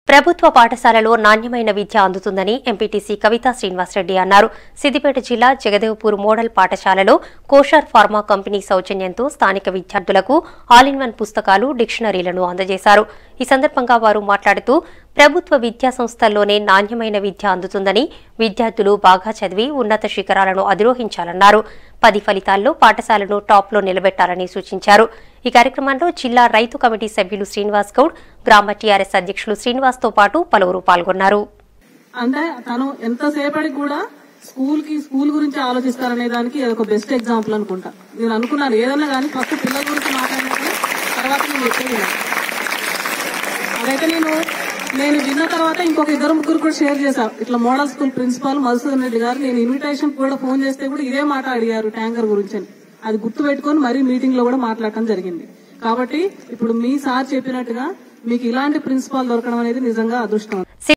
ప్రభుత్వ పాఠశాలలో నాణ్యమైన విద్య అందుతుందని ఎంపీటీసీ కవితా శ్రీనివాసరెడ్డి అన్నారు సిద్దిపేట జిల్లా జగదేవ్పూర్ మోడల్ పాఠశాలలో కోషర్ ఫార్మా కంపెనీ సౌజన్యంతో స్థానిక విద్యార్థులకు ఆల్ ఇన్ వన్ పుస్తకాలు డిక్షనరీలను అందజేశారు ఈ సందర్భంగా వారు మాట్లాడుతూ ప్రభుత్వ విద్యా సంస్థల్లోనే నాణ్యమైన విద్య అందుతుందని విద్యార్థులు బాగా చదివి ఉన్నత శిఖరాలను అధిరోహించాలన్నారు పది ఫలితాల్లో పాఠశాలను టాప్లో నిలబెట్టాలని సూచించారు ఈ కార్యక్రమంలో జిల్లా రైతు కమిటీ సభ్యులు శ్రీనివాస్ గౌడ్ గ్రామ టీఆర్ఎస్ అధ్యక్షులు శ్రీనివాస్ తో పాటు పలువురు పాల్గొన్నారు అంటే తను ఎంతసేపటికి కూడా స్కూల్ కి స్కూల్ గురించి ఆలోచిస్తారనే దానికి ఇది ఒక బెస్ట్ ఎగ్జాంపుల్ అనుకుంటా నేను అనుకున్నాను ఏదన్నా కానీ ఫస్ట్ పిల్లల గురించి మాట్లాడినప్పుడు తర్వాత నేను చెప్పేది వినాలి. అదైతే నేను నేను విన్న తర్వాత ఇంకొక ఇద్దరు ముగ్గురు కూడా షేర్ చేశాను ఇట్లా model school principal Madhusudan Reddy garu నేను ఇన్విటేషన్ కూడా ఫోన్ చేస్తే కూడా ఇదే మాట అడిగారు ట్యాంకర్ గురించి అని అది గుర్తు పెట్టుకొని మరీ మీటింగ్ లో కూడా మాట్లాడటం జరిగింది కాబట్టి ఇప్పుడు మీ సార్ చెప్పినట్టుగా మీకు ఇలాంటి ప్రిన్సిపాల్ దొరకడం అనేది నిజంగా అదృష్టం